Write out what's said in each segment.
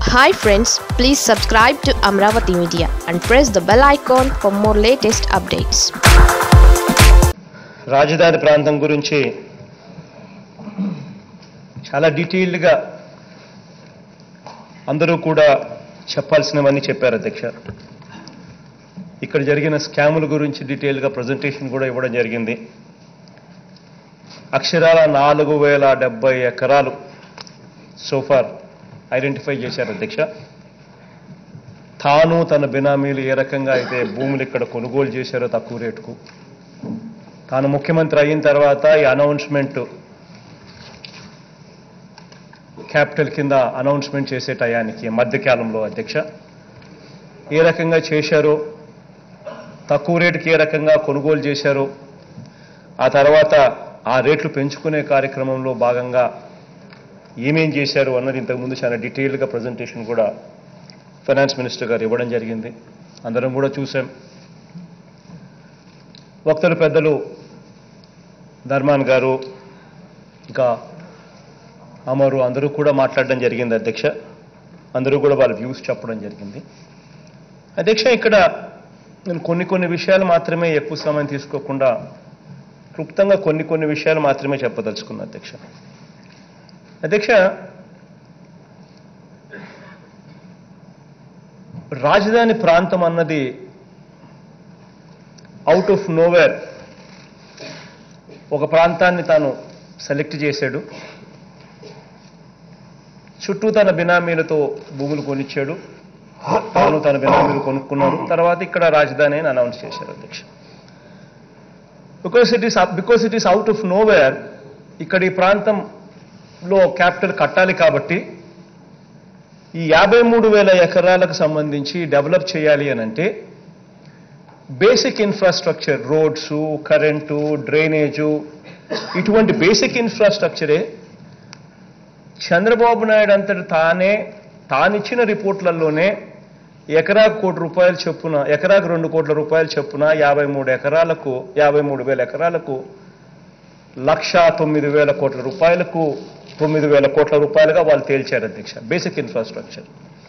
hi friends please subscribe to Amaravati media and press the bell icon for more latest updates రాజధాని ప్రాంతం గురించి చాలా డీటెయిల్డ్గా అందరూ కూడా చెప్పాల్సినవన్నీ చెప్పారు అధ్యక్ష ఇక్కడ జరిగిన స్కాముల గురించి డీటెయిల్గా ప్రజెంటేషన్ కూడా ఇవ్వడం జరిగింది అక్షరాల నాలుగు వేల డెబ్బై ఎకరాలు సోఫార్ ఐడెంటిఫై చేశారు అధ్యక్ష తాను తన బినామీలు ఏ రకంగా అయితే భూములు ఇక్కడ కొనుగోలు చేశారో తక్కువ రేటుకు తాను ముఖ్యమంత్రి అయిన తర్వాత ఈ అనౌన్స్మెంట్ క్యాపిటల్ కింద అనౌన్స్మెంట్ చేసే టయానికి మధ్యకాలంలో అధ్యక్ష ఏ రకంగా చేశారో తక్కువ రేటుకి ఏ రకంగా కొనుగోలు చేశారో ఆ తర్వాత ఆ రేట్లు పెంచుకునే కార్యక్రమంలో భాగంగా ఏమేం చేశారు అన్నది ఇంతకుముందు చాలా డీటెయిల్గా ప్రజెంటేషన్ కూడా ఫైనాన్స్ మినిస్టర్ గారు ఇవ్వడం జరిగింది అందరం కూడా చూసాం వక్తలు పెద్దలు ధర్మాన్ గారు ఇంకా అమరు అందరూ కూడా మాట్లాడడం జరిగింది అధ్యక్ష అందరూ కూడా వాళ్ళ వ్యూస్ చెప్పడం జరిగింది అధ్యక్ష ఇక్కడ నేను కొన్ని కొన్ని విషయాలు మాత్రమే ఎక్కువ సమయం తీసుకోకుండా క్లుప్తంగా కొన్ని కొన్ని విషయాలు మాత్రమే చెప్పదలుచుకున్నా అధ్యక్ష అధ్యక్ష రాజధాని ప్రాంతం అన్నది అవుట్ ఆఫ్ నోవేర్ ఒక ప్రాంతాన్ని తాను సెలెక్ట్ చేశాడు చుట్టూ తన బినామీలతో భూములు కొనిచ్చాడు తాను తన బినామీలు కొనుక్కున్నారు తర్వాత ఇక్కడ రాజధాని అని అనౌన్స్ చేశారు అధ్యక్ష because it is because it is out of nowhere ఇక్కడ ఈ ప్రాంతంలో క్యాపిటల్ కట్టాలి కాబట్టి ఈ యాభై మూడు వేల ఎకరాలకు సంబంధించి డెవలప్ చేయాలి అని అంటే basic infrastructure roads current drainage ఇటువంటి బేసిక్ ఇన్ఫ్రాస్ట్రక్చరే చంద్రబాబు నాయుడు అంతటి తానే తానిచ్చిన రిపోర్ట్లలోనే ఎకరాకు కోటి రూపాయలు చొప్పున ఎకరాకు రెండు కోట్ల రూపాయలు చొప్పున యాభై మూడు ఎకరాలకు యాభై మూడు వేల ఎకరాలకు లక్ష తొమ్మిది వేల కోట్ల రూపాయలకు తొమ్మిది వేల కోట్ల రూపాయలుగా వాళ్ళు తేల్చారు అధ్యక్ష బేసిక్ ఇన్ఫ్రాస్ట్రక్చర్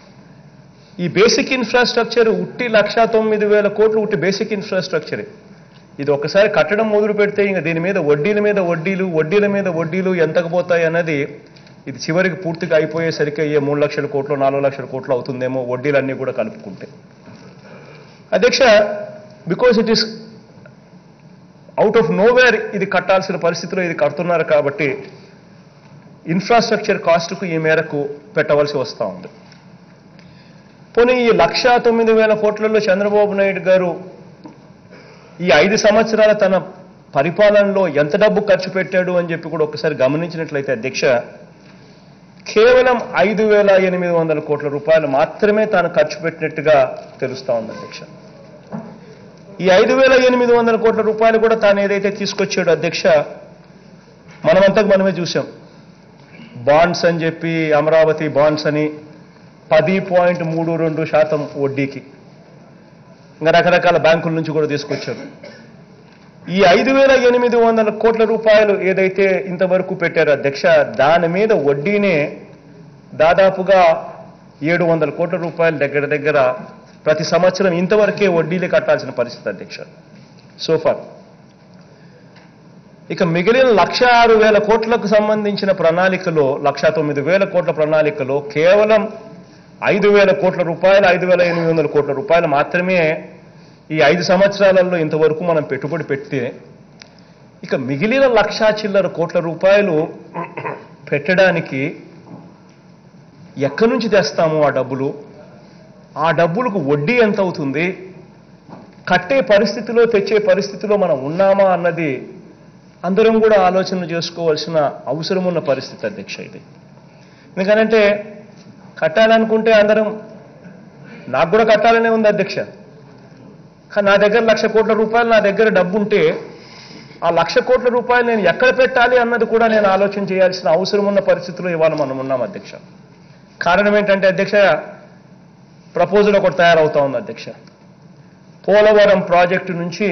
ఈ బేసిక్ ఇన్ఫ్రాస్ట్రక్చర్ ఉట్టి లక్ష తొమ్మిది వేల కోట్లు ఉట్టి బేసిక్ ఇన్ఫ్రాస్ట్రక్చరే ఇది ఒకసారి కట్టడం మొదలు పెడితే ఇంకా దీని మీద వడ్డీల మీద వడ్డీలు వడ్డీల మీద వడ్డీలు ఎంతకు పోతాయి అన్నది ఇది చివరికి పూర్తిగా అయిపోయేసరికి అయ్యే మూడు లక్షల కోట్లు నాలుగు లక్షల కోట్లు అవుతుందేమో వడ్డీలన్నీ కూడా కలుపుకుంటే అధ్యక్ష because it is out of nowhere ఇది కట్టాల్సిన పరిస్థితిలో ఇది కడుతున్నారు కాబట్టి ఇన్ఫ్రాస్ట్రక్చర్ కాస్ట్కు ఈ మేరకు పెట్టవలసి వస్తూ ఉంది పోనీ ఈ లక్ష తొమ్మిది వేల కోట్లలో చంద్రబాబు నాయుడు గారు ఈ ఐదు సంవత్సరాల తన పరిపాలనలో ఎంత డబ్బు ఖర్చు పెట్టాడు అని చెప్పి కూడా ఒకసారి గమనించినట్లయితే అధ్యక్ష కేవలం ఐదు వేల ఎనిమిది వందల కోట్ల రూపాయలు మాత్రమే తాను ఖర్చు పెట్టినట్టుగా తెలుస్తా ఉంది అధ్యక్ష ఈ ఐదు వేల ఎనిమిది వందల కోట్ల రూపాయలు కూడా తాను ఏదైతే తీసుకొచ్చాడో అధ్యక్ష మనమంతకు మనమే చూసాం బాండ్స్ అని చెప్పి అమరావతి బాండ్స్ అని పది పాయింట్ మూడు రెండు శాతం వడ్డీకి ఇంకా రకరకాల బ్యాంకుల నుంచి కూడా తీసుకొచ్చారు ఈ ఐదు వేల ఎనిమిది వందల కోట్ల రూపాయలు ఏదైతే ఇంతవరకు పెట్టారో అధ్యక్ష దాని మీద వడ్డీనే దాదాపుగా ఏడు వందల కోట్ల రూపాయల దగ్గర దగ్గర ప్రతి సంవత్సరం ఇంతవరకే వడ్డీలు కట్టాల్సిన పరిస్థితి అధ్యక్ష సోఫార్ ఇక మిగిలిన లక్ష ఆరు వేల కోట్లకు సంబంధించిన ప్రణాళికలో లక్ష తొమ్మిది వేల కోట్ల ప్రణాళికలో కేవలం ఐదు వేల కోట్ల రూపాయలు ఐదు వేల ఎనిమిది వందల కోట్ల రూపాయలు మాత్రమే ఈ ఐదు సంవత్సరాలలో ఇంతవరకు మనం పెట్టుబడి పెడితే ఇక మిగిలిన లక్షా చిల్లర కోట్ల రూపాయలు పెట్టడానికి ఎక్కడి నుంచి తెస్తాము ఆ డబ్బులు ఆ డబ్బులకు వడ్డీ ఎంత అవుతుంది కట్టే పరిస్థితిలో తెచ్చే పరిస్థితిలో మనం ఉన్నామా అన్నది అందరం కూడా ఆలోచన చేసుకోవాల్సిన అవసరం ఉన్న పరిస్థితి అధ్యక్ష ఇది ఎందుకనంటే కట్టాలనుకుంటే అందరం నాకు కూడా కట్టాలనే ఉంది అధ్యక్ష కానీ నా దగ్గర లక్ష కోట్ల రూపాయలు నా దగ్గర డబ్బు ఉంటే ఆ లక్ష కోట్ల రూపాయలు నేను ఎక్కడ పెట్టాలి అన్నది కూడా నేను ఆలోచన చేయాల్సిన అవసరం ఉన్న పరిస్థితిలో ఇవాళ మనం ఉన్నాం అధ్యక్ష కారణం ఏంటంటే అధ్యక్ష ప్రపోజల్ ఒకటి తయారవుతా ఉంది అధ్యక్ష పోలవరం ప్రాజెక్టు నుంచి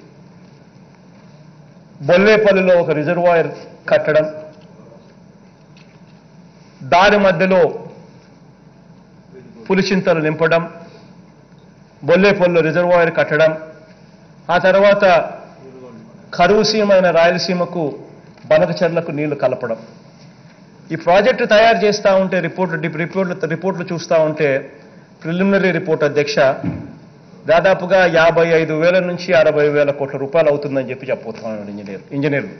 బొల్లేపల్లిలో ఒక రిజర్వాయర్ కట్టడం దారి మధ్యలో పులిచింతలు నింపడం బొల్లేపల్లు రిజర్వాయర్ కట్టడం ఆ తర్వాత కరువు సీమ అయిన రాయలసీమకు బనకచెర్లకు నీళ్లు కలపడం ఈ ప్రాజెక్టు తయారు చేస్తూ ఉంటే రిపోర్ట్లు డి- రిపోర్ట్లు రిపోర్ట్లు చూస్తూ ఉంటే ప్రిలిమినరీ రిపోర్ట్ అధ్యక్ష దాదాపుగా యాభై ఐదు వేల నుంచి అరవై వేల కోట్ల రూపాయలు అవుతుందని చెప్పి చెప్పబోతున్నాడు ఇంజనీర్ ఇంజనీర్లు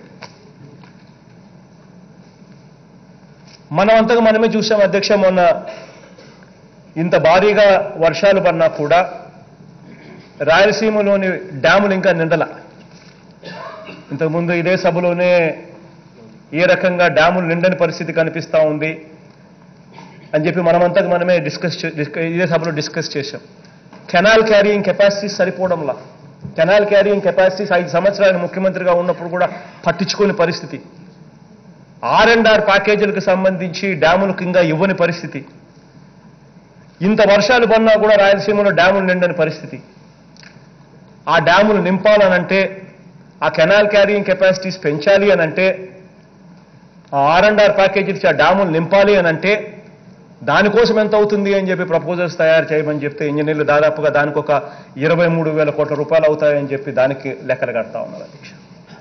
మనం అంతగా మనమే చూసాం అధ్యక్ష మొన్న ఇంత భారీగా వర్షాలు పడినా కూడా రాయలసీమలోని డ్యాములు ఇంకా నిండల ఇంతకుముందు ఇదే సభలోనే ఏ రకంగా డ్యాములు నిండని పరిస్థితి కనిపిస్తూ ఉంది అని చెప్పి మనమంతకు మనమే డిస్కస్ చే- డిస్క- ఇదే సభలో డిస్కస్ చేశాం కెనాల్ క్యారియింగ్ కెపాసిటీస్ సరిపోవడంలా కెనాల్ క్యారియింగ్ కెపాసిటీస్ ఐదు సంవత్సరాలు ముఖ్యమంత్రిగా ఉన్నప్పుడు కూడా పట్టించుకోని పరిస్థితి ఆర్ అండ్ ఆర్ ప్యాకేజీలకు సంబంధించి డ్యాములకు ఇంకా ఇవ్వని పరిస్థితి ఇంత వర్షాలు పడినా కూడా రాయలసీమలో డ్యాములు నిండని పరిస్థితి ఆ డ్యాములు నింపాలనంటే ఆ కెనాల్ క్యారియింగ్ కెపాసిటీస్ పెంచాలి అనంటే ఆ ఆర్ అండ్ ఆర్ ప్యాకేజీలు ఆ డ్యాములు నింపాలి అనంటే దానికోసం ఎంత అవుతుంది అని చెప్పి ప్రపోజల్స్ తయారు చేయమని చెప్తే ఇంజనీర్లు దాదాపుగా దానికి ఒక ఇరవై మూడు వేల కోట్ల రూపాయలు అవుతాయని చెప్పి దానికి లెక్కలు కడతా ఉన్నారు అధ్యక్ష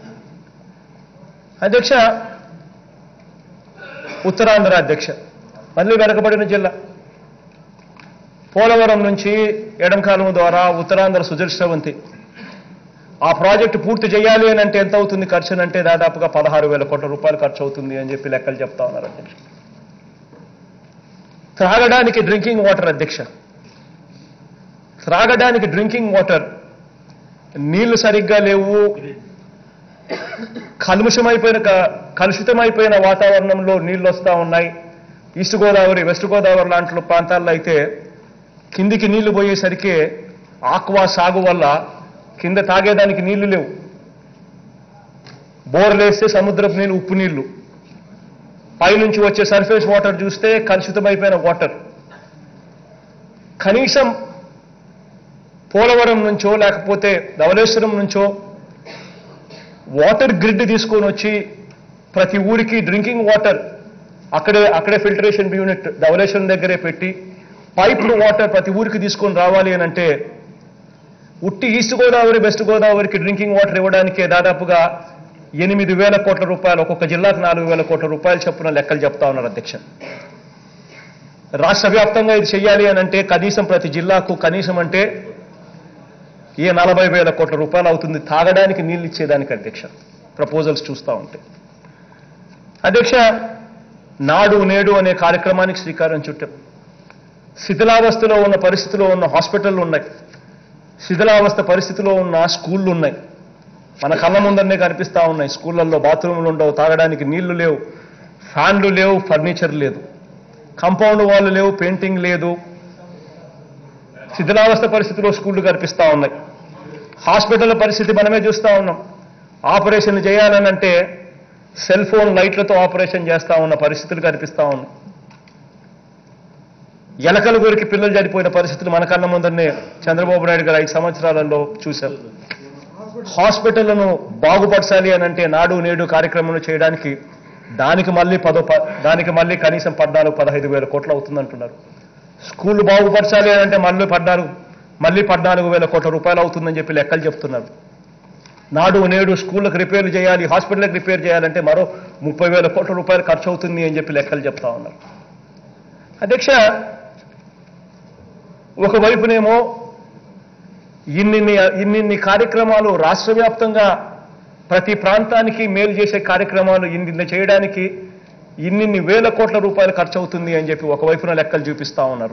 అధ్యక్ష ఉత్తరాంధ్ర అధ్యక్ష మళ్ళీ వెనకబడిన జిల్లా పోలవరం నుంచి ఎడంకాలం ద్వారా ఉత్తరాంధ్ర సుదర్శవంతి ఆ ప్రాజెక్టు పూర్తి చేయాలి అని అంటే ఎంత అవుతుంది ఖర్చు అని అంటే దాదాపుగా పదహారు వేల కోట్ల రూపాయలు ఖర్చు అవుతుంది అని చెప్పి లెక్కలు చెప్తా ఉన్నారు అధ్యక్ష త్రాగడానికి డ్రింకింగ్ వాటర్ అధ్యక్ష త్రాగడానికి డ్రింకింగ్ వాటర్ నీళ్లు సరిగ్గా లేవు కలుషమైపోయిన క- కలుషితమైపోయిన వాతావరణంలో నీళ్లు వస్తూ ఉన్నాయి ఈస్ట్ గోదావరి వెస్ట్ గోదావరి లాంటి ప్రాంతాల్లో అయితే కిందికి నీళ్లు పోయేసరికి ఆక్వా సాగు వల్ల కింద తాగేదానికి నీళ్లు లేవు బోర్లేస్తే సముద్రపు నీళ్ళు ఉప్పు నీళ్లు పైనుంచి వచ్చే సర్ఫేస్ వాటర్ చూస్తే కలుషితమైపోయిన వాటర్ కనీసం పోలవరం నుంచో లేకపోతే ధవళేశ్వరం నుంచో వాటర్ గ్రిడ్ తీసుకొని వచ్చి ప్రతి ఊరికి డ్రింకింగ్ వాటర్ అక్కడే అక్కడే ఫిల్టరేషన్ యూనిట్ ధవళేశ్వరం దగ్గరే పెట్టి పైప్డ్ వాటర్ ప్రతి ఊరికి తీసుకొని రావాలి అని అంటే ఉట్టి ఈస్ట్ గోదావరి వెస్ట్ గోదావరికి డ్రింకింగ్ వాటర్ ఇవ్వడానికే దాదాపుగా ఎనిమిది వేల కోట్ల రూపాయలు ఒక్కొక్క జిల్లాకు నాలుగు వేల కోట్ల రూపాయలు చొప్పున లెక్కలు చెప్తా ఉన్నారు అధ్యక్ష రాష్ట్ర వ్యాప్తంగా ఇది చెయ్యాలి అని అంటే కనీసం ప్రతి జిల్లాకు కనీసం అంటే ఏ నలభై వేల కోట్ల రూపాయలు అవుతుంది తాగడానికి నీళ్ళు ఇచ్చేదానికి అధ్యక్ష ప్రపోజల్స్ చూస్తూ ఉంటే అధ్యక్ష నాడు నేడు అనే కార్యక్రమానికి శ్రీకారం చుట్టాం శిథిలావస్థలో ఉన్న పరిస్థితిలో ఉన్న హాస్పిటళ్ళు ఉన్నాయి శిథిలావస్థ పరిస్థితిలో ఉన్న స్కూళ్ళు ఉన్నాయి మన కళ్ళ ముందరనే కనిపిస్తా ఉన్నాయి స్కూళ్ళల్లో బాత్రూములు ఉండవు తాగడానికి నీళ్లు లేవు ఫ్యాన్లు లేవు ఫర్నిచర్ లేదు కాంపౌండ్ వాళ్ళు లేవు పెయింటింగ్ లేదు శిథిలావస్థ పరిస్థితిలో స్కూళ్ళు కనిపిస్తా ఉన్నాయి హాస్పిటల్ పరిస్థితి మనమే చూస్తా ఉన్నాం ఆపరేషన్ చేయాలనంటే సెల్ ఫోన్ లైట్లతో ఆపరేషన్ చేస్తా ఉన్న పరిస్థితులు కనిపిస్తా ఉన్నాయి ఎలకల గురికి పిల్లలు చనిపోయిన పరిస్థితులు మన కళ్ళ ముందరనే చంద్రబాబు నాయుడు గారు ఐదు సంవత్సరాలలో చూశాం హాస్పిటళ్లను బాగుపరచాలి అని అంటే నాడు నేడు కార్యక్రమం చేయడానికి దానికి మళ్ళీ పదో ప- దానికి మళ్ళీ కనీసం పద్నాలుగు పదహైదు వేల కోట్లు అవుతుందంటున్నారు స్కూళ్ళు బాగుపరచాలి అని అంటే మళ్ళీ పద్నాలుగు మళ్ళీ పద్నాలుగు వేల కోట్ల రూపాయలు అవుతుందని చెప్పి లెక్కలు చెప్తున్నారు నాడు నేడు స్కూళ్ళకు రిపేర్లు చేయాలి హాస్పిటల్కి రిపేర్ చేయాలంటే మరో ముప్పై వేల కోట్ల రూపాయలు ఖర్చు అవుతుంది అని చెప్పి లెక్కలు చెప్తా ఉన్నారు అధ్యక్ష ఒకవైపునేమో ఇన్నిన్ని ఇన్నిన్ని కార్యక్రమాలు రాష్ట్ర వ్యాప్తంగా ప్రతి ప్రాంతానికి మేలు చేసే కార్యక్రమాలు ఇన్ని చేయడానికి ఇన్నిన్ని వేల కోట్ల రూపాయలు ఖర్చు అవుతుంది అని చెప్పి ఒకవైపున లెక్కలు చూపిస్తా ఉన్నారు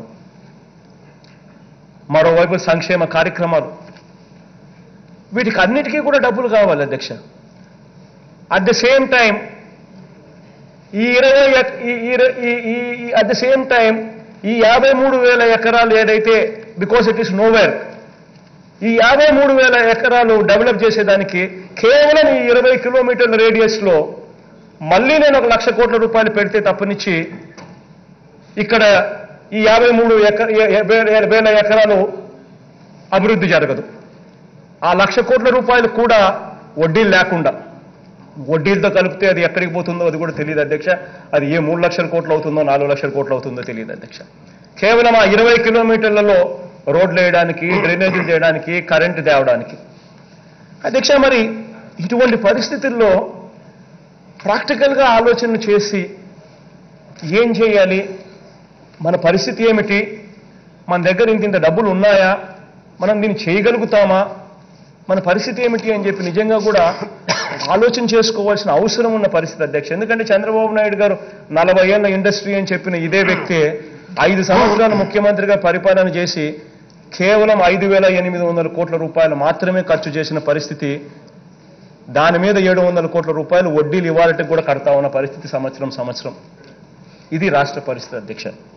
మరోవైపు సంక్షేమ కార్యక్రమాలు వీటికి అన్నిటికీ కూడా డబ్బులు కావాలి అధ్యక్ష అట్ ద సేమ్ టైం ఈ ఇరవై ఎక్- ఈ- ఈ- ఈ- ఈ- ఈ అట్ ద సేమ్ టైం ఈ యాభై మూడు వేల ఎకరాలు ఏదైతే బికాస్ ఇట్ ఈస్ నోవేర్ ఈ యాభై మూడు వేల ఎకరాలు డెవలప్ చేసేదానికి కేవలం ఈ ఇరవై కిలోమీటర్ల రేడియస్లో మళ్ళీ నేను ఒక లక్ష కోట్ల రూపాయలు పెడితే తప్పనిచ్చి ఇక్కడ ఈ యాభై మూడు ఎక ఎ- ఎ- వే- వేల ఎకరాలు అభివృద్ధి జరగదు ఆ లక్ష కోట్ల రూపాయలు కూడా వడ్డీలు లేకుండా వడ్డీలతో కలిపితే అది ఎక్కడికి పోతుందో అది కూడా తెలియదు అధ్యక్ష అది ఏ మూడు లక్షల కోట్లు అవుతుందో నాలుగు లక్షల కోట్లు అవుతుందో తెలియదు అధ్యక్ష కేవలం ఆ ఇరవై కిలోమీటర్లలో రోడ్లు వేయడానికి డ్రైనేజీలు చేయడానికి కరెంటు తేవడానికి అధ్యక్ష మరి ఇటువంటి పరిస్థితుల్లో ప్రాక్టికల్గా ఆలోచన చేసి ఏం చేయాలి మన పరిస్థితి ఏమిటి మన దగ్గర ఇంత ఇంత డబ్బులు ఉన్నాయా మనం దీన్ని చేయగలుగుతామా మన పరిస్థితి ఏమిటి అని చెప్పి నిజంగా కూడా ఆలోచన చేసుకోవాల్సిన అవసరం ఉన్న పరిస్థితి అధ్యక్ష ఎందుకంటే చంద్రబాబు నాయుడు గారు నలభై ఏళ్ళ ఇండస్ట్రీ అని చెప్పిన ఇదే వ్యక్తి ఐదు సంవత్సరాలు ముఖ్యమంత్రిగా పరిపాలన చేసి కేవలం ఐదు వేల ఎనిమిది వందల కోట్ల రూపాయలు మాత్రమే ఖర్చు చేసిన పరిస్థితి దాని మీద ఏడు వందల కోట్ల రూపాయలు వడ్డీలు ఇవ్వాలంటే కూడా కడతా ఉన్న పరిస్థితి సంవత్సరం సంవత్సరం ఇది రాష్ట్ర పరిస్థితి అధ్యక్ష